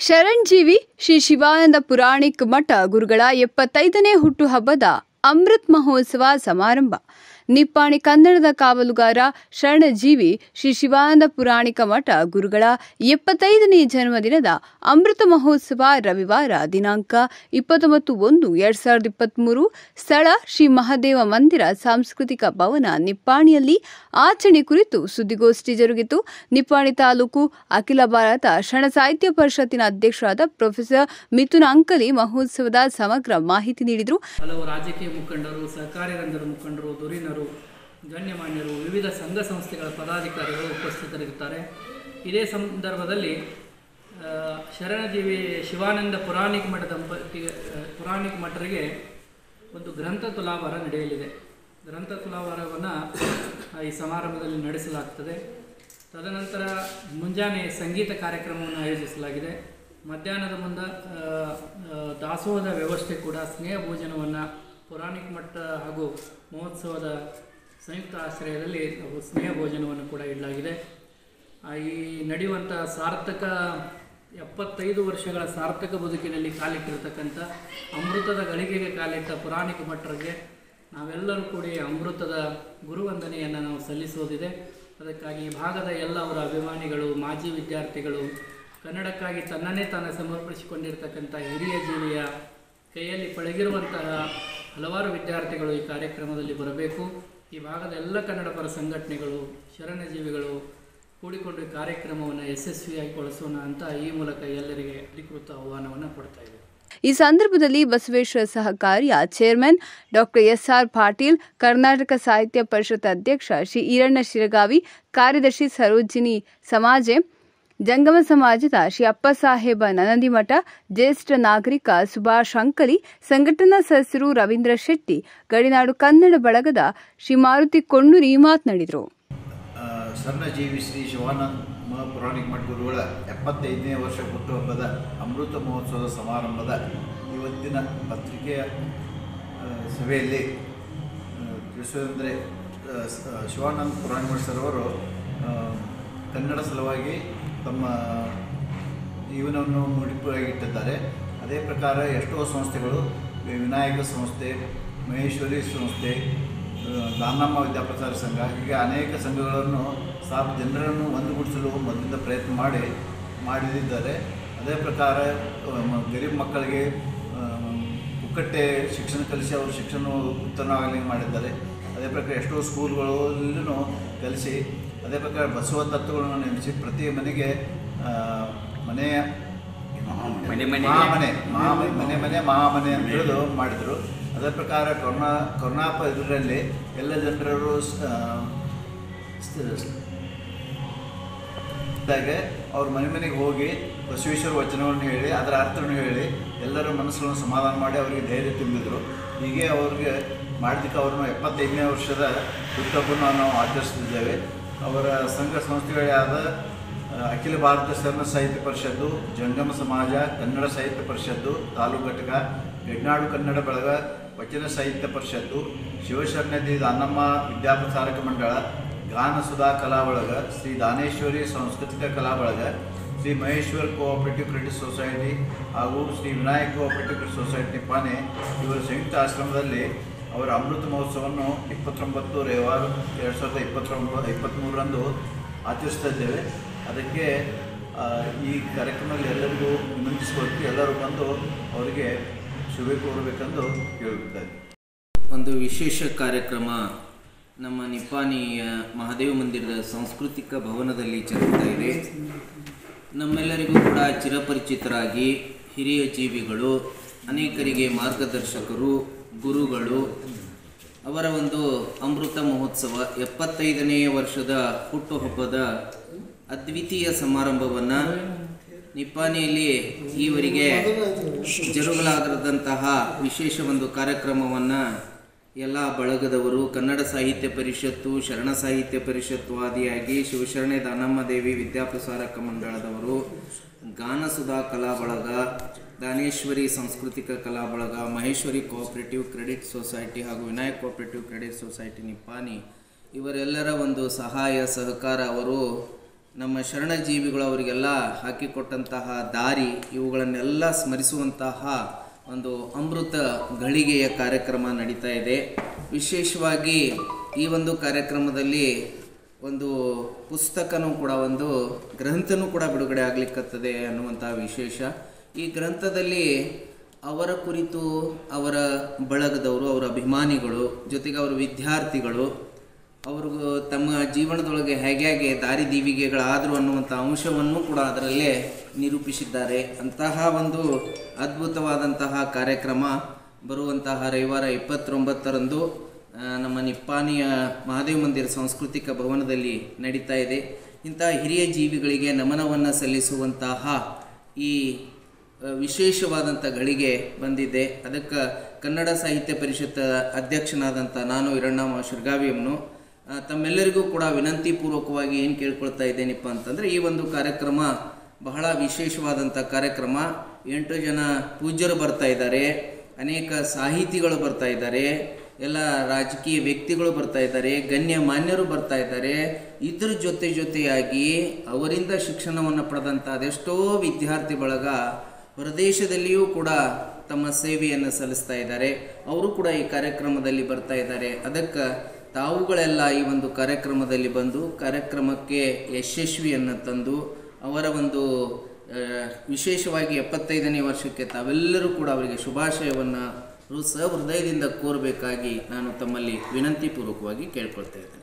ಶರಣ್ಜೀವಿ ಶ್ರೀ ಶಿವಾನಂದ ಪುರಾಣಿಕ್ ಮಠ ಗುರುಗಳ ಎಪ್ಪತ್ತೈದನೇ ಹುಟ್ಟುಹಬ್ಬದ ಅಮೃತ್ ಮಹೋತ್ಸವ ಸಮಾರಂಭ ನಿಪ್ಪಾಣಿ ಕನ್ನಡದ ಕಾವಲುಗಾರ ಶರಣಜೀವಿ ಶ್ರೀ ಶಿವಾನಂದ ಪುರಾಣಿಕ ಮಠ ಗುರುಗಳ ಎಪ್ಪತ್ತೈದನೇ ಜನ್ಮದಿನದ ಅಮೃತ ಮಹೋತ್ಸವ ರವಿವಾರ ದಿನಾಂಕ ಇಪ್ಪತ್ತೊಂಬತ್ತು ಒಂದು ಎರಡ್ ಸಾವಿರದ ಇಪ್ಪತ್ತ್ಮೂರು ಸ್ಥಳ ಶ್ರೀ ಮಹಾದೇವ ಮಂದಿರ ಸಾಂಸ್ಕೃತಿಕ ಭವನ ನಿಪ್ಪಾಣಿಯಲ್ಲಿ ಆಚರಣೆ ಕುರಿತು ಸುದ್ದಿಗೋಷ್ಠಿ ಜರುಗಿತು ನಿಪ್ಪಾಣಿ ತಾಲೂಕು ಅಖಿಲ ಭಾರತ ಶರಣ ಸಾಹಿತ್ಯ ಪರಿಷತ್ತಿನ ಅಧ್ಯಕ್ಷರಾದ ಪ್ರೊಫೆಸರ್ ಮಿಥುನ್ ಅಂಕಲಿ ಮಹೋತ್ಸವದ ಸಮಗ್ರ ಮಾಹಿತಿ ನೀಡಿದರು ಹಲವು ರಾಜಕೀಯ ಮುಖಂಡರು ಸಹಕಾರಿ ರಂಗದ ಮುಖಂಡರು ಧುರೀಣರು ಗಣ್ಯಮಾನ್ಯರು ವಿವಿಧ ಸಂಘ ಸಂಸ್ಥೆಗಳ ಪದಾಧಿಕಾರಿಗಳು ಉಪಸ್ಥಿತರಿರುತ್ತಾರೆ ಇದೇ ಸಂದರ್ಭದಲ್ಲಿ ಆ, ಶರಣಜೀವಿ ಶಿವಾನಂದ ಪುರಾಣಿಕ ಮಠ ದಂಪತಿ ಆ, ಪುರಾಣಿಕ ಮಠರಿಗೆ ಒಂದು ಗ್ರಂಥ ತುಲಾಭಾರ ನಡೆಯಲಿದೆ ಗ್ರಂಥ ತುಲಾಭಾರವನ್ನು ಈ ಸಮಾರಂಭದಲ್ಲಿ ನಡೆಸಲಾಗ್ತದೆ ತದನಂತರ ಮುಂಜಾನೆ ಸಂಗೀತ ಕಾರ್ಯಕ್ರಮವನ್ನು ಆಯೋಜಿಸಲಾಗಿದೆ ಮಧ್ಯಾಹ್ನದ ಮುಂದ ಆ, ಆ, ದಾಸೋಹದ ವ್ಯವಸ್ಥೆ ಕೂಡ ಸ್ನೇಹ ಭೋಜನವನ್ನು ಪುರಾಣಿಕ ಮಠ ಹಾಗೂ ಮಹೋತ್ಸವದ ಸಂಯುಕ್ತ ಆಶ್ರಯದಲ್ಲಿ ನಾವು ಸ್ನೇಹ ಭೋಜನವನ್ನು ಕೂಡ ಇಡಲಾಗಿದೆ ಆ, ಈ ನಡೆಯುವಂಥ ಸಾರ್ಥಕ ಎಪ್ಪತ್ತೈದು ವರ್ಷಗಳ ಸಾರ್ಥಕ ಬದುಕಿನಲ್ಲಿ ಕಾಲಿಟ್ಟಿರತಕ್ಕಂಥ ಅಮೃತದ ಗಳಿಗೆಗೆ ಕಾಲಿಟ್ಟ ಪುರಾಣಿಕ ಮಠರಿಗೆ ನಾವೆಲ್ಲರೂ ಕೂಡಿ ಅಮೃತದ ಗುರುವಂದನೆಯನ್ನು ನಾವು ಸಲ್ಲಿಸೋದಿದೆ ಅದಕ್ಕಾಗಿ ಈ ಭಾಗದ ಎಲ್ಲ ಅವರ ಅಭಿಮಾನಿಗಳು ಮಾಜಿ ವಿದ್ಯಾರ್ಥಿಗಳು ಕನ್ನಡಕ್ಕಾಗಿ ತನ್ನನ್ನೇ ತಾನು ಸಮರ್ಪಿಸಿಕೊಂಡಿರ್ತಕ್ಕಂಥ ಹಿರಿಯ ಜೀವಿಯ ಕೈಯಲ್ಲಿ ಪಳಗಿರುವಂತಹ ಹಲವಾರು ವಿದ್ಯಾರ್ಥಿಗಳು ಈ ಕಾರ್ಯಕ್ರಮದಲ್ಲಿ ಬರಬೇಕು ಈ ಭಾಗದ ಎಲ್ಲ ಕನ್ನಡ ಪರ ಸಂಘಟನೆಗಳು ಶರಣಜೀವಿಗಳು ಕೂಡಿಕೊಂಡು ಈ ಕಾರ್ಯಕ್ರಮವನ್ನು ಯಶಸ್ವಿಯಾಗಿ ಬಳಸೋಣ ಅಂತ ಈ ಮೂಲಕ ಎಲ್ಲರಿಗೆ ಅಧಿಕೃತ ಆಹ್ವಾನವನ್ನು ಕೊಡ್ತಾ ಇದ್ದೇವೆ ಈ ಸಂದರ್ಭದಲ್ಲಿ ಬಸವೇಶ್ವರ ಸಹಕಾರಿಯ ಚೇರ್ಮನ್ ಡಾಕ್ಟರ್ ಎಸ್ಆರ್ ಪಾಟೀಲ್ ಕರ್ನಾಟಕ ಸಾಹಿತ್ಯ ಪರಿಷತ್ ಅಧ್ಯಕ್ಷ ಶ್ರೀ ಈರಣ್ಣ ಶಿರಗಾವಿ ಕಾರ್ಯದರ್ಶಿ ಸರೋಜಿನಿ ಸಮಾಜೆ ಜಂಗಮ ಸಮಾಜದ ಶ್ರೀ ಅಪ್ಪಸಾಹೇಬ ನನಂದಿಮಠ ಜ್ಯೇಷ್ಠ ನಾಗರಿಕ ಸುಭಾಷ್ ಅಂಕಲಿ ಸಂಘಟನಾ ಸದಸ್ಯರು ರವೀಂದ್ರ ಶೆಟ್ಟಿ ಗಡಿನಾಡು ಕನ್ನಡ ಬಳಗದ ಶ್ರೀ ಮಾರುತಿ ಕೊಂಡೂರಿ ಮಾತನಾಡಿದರು ಆ, ಶರಣಜೀವಿ ಶ್ರೀ ಶಿವಾನಂದ ಮ ಪುರಾಣಿಕ ಮಠ ಗುರುಗಳ ಎಪ್ಪತ್ತೈದನೇ ವರ್ಷ ಹುಟ್ಟುಹಬ್ಬದ ಅಮೃತ ಮಹೋತ್ಸವದ ಸಮಾರಂಭದ ಇವತ್ತಿನ ಪತ್ರಿಕೆಯ ಆ, ಸಭೆಯಲ್ಲಿ ಆ, ತಿಳಿಸೋದಂದರೆ ಆ, ಸ- ಶಿವಾನಂದ ಪುರಾಣಿಕ ಮಠ ಸರ್ ಅವರು ಆ, ಕನ್ನಡ ಸಲುವಾಗಿ ತಮ್ಮ ಜೀವನವನ್ನು ಮುಡಿಪಾಗಿಟ್ಟಿದ್ದಾರೆ ಅದೇ ಪ್ರಕಾರ ಎಷ್ಟೋ ಸಂಸ್ಥೆಗಳು ವಿ- ವಿನಾಯಕ ಸಂಸ್ಥೆ ಮಹೇಶ್ವರಿ ಸಂಸ್ಥೆ ಆ, ದಾನಮ್ಮ ವಿದ್ಯಾಪ್ರಸಾರ ಸಂಘ ಹೀಗೆ ಅನೇಕ ಸಂಘಗಳನ್ನು ಸಾಕು ಜನರನ್ನು ಒಂದುಗೂಡಿಸಲು ಮೊದಲಿಂದ ಪ್ರಯತ್ನ ಮಾಡಿ ಮಾಡಿದ್ದಾರೆ ಅದೇ ಪ್ರಕಾರ ಆ, ಮ- ಗರೀಬ್ ಮಕ್ಕಳಿಗೆ ಆ, ಪುಕ್ಕಟ್ಟೆ ಶಿಕ್ಷಣ ಕಲಿಸಿ ಅವರು ಶಿಕ್ಷಣ ಉತ್ತಮವಾಗಿ ಮಾಡಿದ್ದಾರೆ ಅದೇ ಪ್ರಕಾರ ಎಷ್ಟೋ ಸ್ಕೂಲ್ಗಳಲ್ಲೂ ಕಲಿಸಿ ಅದೇ ಪ್ರಕಾರ ಬಸವ ತತ್ವಗಳನ್ನು ನೆನೆಸಿ ಪ್ರತಿ ಮನೆಗೆ ಆ, ಮನೆಯ ಮನೆ ಮನೆಗೆ. ಮಹಾಮನೆ ಮಹಾಮನೆ ಮನೆ ಮನೆ ಮಹಾಮನೆ ಅಂತ ಹೇಳೋದು ಮಾಡಿದರು ಅದೇ ಪ್ರಕಾರ ಕೊರೋನಾ ಕೊರೋನಾ ಪ ಇದರಲ್ಲಿ ಎಲ್ಲ ಜನರು ಸ- ಸ- ಇದ್ದಾಗೆ ಅವ್ರ ಮನೆ ಮನೆಗೆ ಹೋಗಿ ಬಸವೇಶ್ವರ ವಚನವನ್ನು ಹೇಳಿ ಅದರ ಅರ್ಥವನ್ನು ಹೇಳಿ ಎಲ್ಲರ ಮನಸ್ಸುಗಳನ್ನು ಸಮಾಧಾನ ಮಾಡಿ ಅವರಿಗೆ ಧೈರ್ಯ ತುಂಬಿದರು ಹೀಗೆ ಅವ್ರಿಗೆ ಮಾಡಿದ್ದಕ್ಕೆ ಅವ್ರನ್ನ ಎಪ್ಪತ್ತೈದನೇ ವರ್ಷದ ಹುಟ್ಟುಹಬ್ಬವನ್ನು ನಾವು ಆಚರಿಸ್ತಿದ್ದೇವೆ ಅವರ ಸಂಘ ಸಂಸ್ಥೆಗಳೇ ಆದ ಆ, ಅಖಿಲ ಭಾರತ ಶರಣ ಸಾಹಿತ್ಯ ಪರಿಷತ್ತು ಜಂಗಮ ಸಮಾಜ ಕನ್ನಡ ಸಾಹಿತ್ಯ ಪರಿಷತ್ತು ತಾಲೂಕು ಘಟಕ ಗಡಿನಾಡು ಕನ್ನಡ ಬಳಗ ವಚನ ಸಾಹಿತ್ಯ ಪರಿಷತ್ತು ಶಿವಶರಣದಿ ದಾನಮ್ಮ ವಿದ್ಯಾಪ್ರಸಾರಕ ಮಂಡಳ ಗಾನ ಸುಧಾ ಕಲಾ ಬಳಗ ಶ್ರೀ ದಾನೇಶ್ವರಿ ಸಾಂಸ್ಕೃತಿಕ ಕಲಾ ಬಳಗ Shri Maheshwar cooperative credit society ಹಾಗೂ Shri Vinayak cooperative credit society Nippani ಇವರ ಸಂಯುಕ್ತ ಆಶ್ರಮದಲ್ಲಿ ಅವರ ಅಮೃತ ಮಹೋತ್ಸವವನ್ನು ಇಪ್ಪತ್ತೊಂಬತ್ತು ರೇವಾರು ಎರಡು ಸಾವಿರದ ಇಪ್ಪತ್ತೊಂಬ ಇಪ್ಪತ್ತ್ಮೂರರಂದು ಆಚರಿಸ್ತಾ ಇದ್ದೇವೆ ಅದಕ್ಕೆ ಆ, ಈ ಕಾರ್ಯಕ್ರಮದಲ್ಲಿ ಎಲ್ಲರಿಗೂ ವಿನಂತಿಸ್ಕೊಳ್ತೀವಿ ಎಲ್ಲರೂ ಬಂದು ಅವರಿಗೆ ಶುಭ ಕೋರಬೇಕೆಂದು ಕೇಳುತ್ತಾರೆ ಒಂದು ವಿಶೇಷ ಕಾರ್ಯಕ್ರಮ ನಮ್ಮ ನಿಪ್ಪಾಣಿಯ ಮಹಾದೇವ ಮಂದಿರದ ಸಾಂಸ್ಕೃತಿಕ ಭವನದಲ್ಲಿ ಜರುಗ್ತಾ ಇದೆ ನಮ್ಮೆಲ್ಲರಿಗೂ ಕೂಡ ಚಿರಪರಿಚಿತರಾಗಿ ಹಿರಿಯ ಜೀವಿಗಳು ಅನೇಕರಿಗೆ ಮಾರ್ಗದರ್ಶಕರು ಗುರುಗಳು ಅವರ ಒಂದು ಅಮೃತ ಮಹೋತ್ಸವ ಎಪ್ಪತ್ತೈದನೆಯ ವರ್ಷದ ಹುಟ್ಟುಹಬ್ಬದ ಅದ್ವಿತೀಯ ಸಮಾರಂಭವನ್ನು ನಿಪ್ಪಾಣಿಯಲ್ಲಿ ಈವರೆಗೆ ಜರುಗಲಾಗದಂತಹ ವಿಶೇಷ ಒಂದು ಕಾರ್ಯಕ್ರಮವನ್ನು ಎಲ್ಲ ಬಳಗದವರು ಕನ್ನಡ ಸಾಹಿತ್ಯ ಪರಿಷತ್ತು ಶರಣ ಸಾಹಿತ್ಯ ಪರಿಷತ್ತು ಆದಿಯಾಗಿ ಶಿವಶರಣೆ ದಾನಮ್ಮ ದೇವಿ ವಿದ್ಯಾಪ್ರಸಾರಕ ಮಂಡಳದವರು ಗಾನಸುಧಾ ಕಲಾ ಬಳಗ ದಾನೇಶ್ವರಿ ಸಾಂಸ್ಕೃತಿಕ ಕಲಾ ಬಳಗ ಮಹೇಶ್ವರಿ ಕೋಆಪರೇಟಿವ್ ಕ್ರೆಡಿಟ್ ಸೊಸೈಟಿ ಹಾಗೂ Vinayak cooperative credit society Nippani ಇವರೆಲ್ಲರ ಒಂದು ಸಹಾಯ ಸಹಕಾರ ಅವರು ನಮ್ಮ ಶರಣಜೀವಿಗಳು ಅವರಿಗೆಲ್ಲ ಹಾಕಿಕೊಟ್ಟಂತಹ ದಾರಿ ಇವುಗಳನ್ನೆಲ್ಲ ಸ್ಮರಿಸುವಂತಹ ಒಂದು ಅಮೃತ ಗಳಿಗೆಯ ಕಾರ್ಯಕ್ರಮ ನಡೀತಾ ಇದೆ ವಿಶೇಷವಾಗಿ ಈ ಒಂದು ಕಾರ್ಯಕ್ರಮದಲ್ಲಿ ಒಂದು ಪುಸ್ತಕನೂ ಕೂಡ ಒಂದು ಗ್ರಂಥನೂ ಕೂಡ ಬಿಡುಗಡೆ ಆಗ್ಲಿಕ್ಕತ್ತದೆ ಅನ್ನುವಂಥ ವಿಶೇಷ ಈ ಗ್ರಂಥದಲ್ಲಿ ಅವರ ಕುರಿತು ಅವರ ಬಳಗದವರು ಅವರ ಅಭಿಮಾನಿಗಳು ಜೊತೆಗೆ ಅವರ ವಿದ್ಯಾರ್ಥಿಗಳು ಅವರು ತಮ್ಮ ಜೀವನದೊಳಗೆ ಹೇಗೆ ಹೇಗೆ ದಾರಿದೀವಿಗೆಗಳಾದರು ಅನ್ನುವಂಥ ಅಂಶವನ್ನು ಕೂಡ ಅದರಲ್ಲೇ ನಿರೂಪಿಸಿದ್ದಾರೆ ಅಂತಹ ಒಂದು ಅದ್ಭುತವಾದಂತಹ ಕಾರ್ಯಕ್ರಮ ಬರುವಂತಹ ರವಿವಾರ ಇಪ್ಪತ್ತೊಂಬತ್ತರಂದು ಆ, ನಮ್ಮ ನಿಪ್ಪಾಣಿಯ ಮಹಾದೇವ ಮಂದಿರ ಸಾಂಸ್ಕೃತಿಕ ಭವನದಲ್ಲಿ ನಡೀತಾ ಇದೆ ಇಂತಹ ಹಿರಿಯ ಜೀವಿಗಳಿಗೆ ನಮನವನ್ನು ಸಲ್ಲಿಸುವಂತಹ ಈ ಆ, ವಿಶೇಷವಾದಂಥ ಗಳಿಗೆ ಬಂದಿದೆ ಅದಕ್ಕೆ ಕನ್ನಡ ಸಾಹಿತ್ಯ ಪರಿಷತ್ ಅಧ್ಯಕ್ಷನಾದಂಥ ನಾನು ಹಿರಣ್ಣಮ್ಮ ಶಿರ್ಗಾವಿಯನ್ನು ಆ, ತಮ್ಮೆಲ್ಲರಿಗೂ ಕೂಡ ವಿನಂತಿ ಪೂರ್ವಕವಾಗಿ ಏನು ಕೇಳ್ಕೊಳ್ತಾ ಇದ್ದೇನಪ್ಪ ಅಂತಂದರೆ ಈ ಒಂದು ಕಾರ್ಯಕ್ರಮ ಬಹಳ ವಿಶೇಷವಾದಂಥ ಕಾರ್ಯಕ್ರಮ ಎಂಟು ಜನ ಪೂಜ್ಯರು ಬರ್ತಾ ಇದ್ದಾರೆ ಅನೇಕ ಸಾಹಿತಿಗಳು ಬರ್ತಾ ಇದ್ದಾರೆ ಎಲ್ಲ ರಾಜಕೀಯ ವ್ಯಕ್ತಿಗಳು ಬರ್ತಾ ಇದ್ದಾರೆ ಗಣ್ಯ ಮಾನ್ಯರು ಬರ್ತಾ ಇದ್ದಾರೆ ಇದ್ರ ಜೊತೆ ಜೊತೆಯಾಗಿ ಅವರಿಂದ ಶಿಕ್ಷಣವನ್ನು ಪಡೆದಂಥ ಅದೆಷ್ಟೋ ವಿದ್ಯಾರ್ಥಿ ಬಳಗ ಹೊರದೇಶದಲ್ಲಿಯೂ ಕೂಡ ತಮ್ಮ ಸೇವೆಯನ್ನು ಸಲ್ಲಿಸ್ತಾ ಇದ್ದಾರೆ ಅವರು ಕೂಡ ಈ ಕಾರ್ಯಕ್ರಮದಲ್ಲಿ ಬರ್ತಾ ಇದ್ದಾರೆ ಅದಕ್ಕೆ ತಾವುಗಳೆಲ್ಲ ಈ ಒಂದು ಕಾರ್ಯಕ್ರಮದಲ್ಲಿ ಬಂದು ಕಾರ್ಯಕ್ರಮಕ್ಕೆ ಯಶಸ್ವಿಯನ್ನು ತಂದು ಅವರ ಒಂದು ಆ, ವಿಶೇಷವಾಗಿ ಎಪ್ಪತ್ತೈದನೇ ವರ್ಷಕ್ಕೆ ತಾವೆಲ್ಲರೂ ಕೂಡ ಅವರಿಗೆ ಶುಭಾಶಯವನ್ನು ಸಹೃದಯದಿಂದ ಕೋರಬೇಕಾಗಿ ನಾನು ತಮ್ಮಲ್ಲಿ ವಿನಂತಿ ಪೂರ್ವಕವಾಗಿ ಕೇಳ್ಕೊಳ್ತಾ ಇದ್ದೇನೆ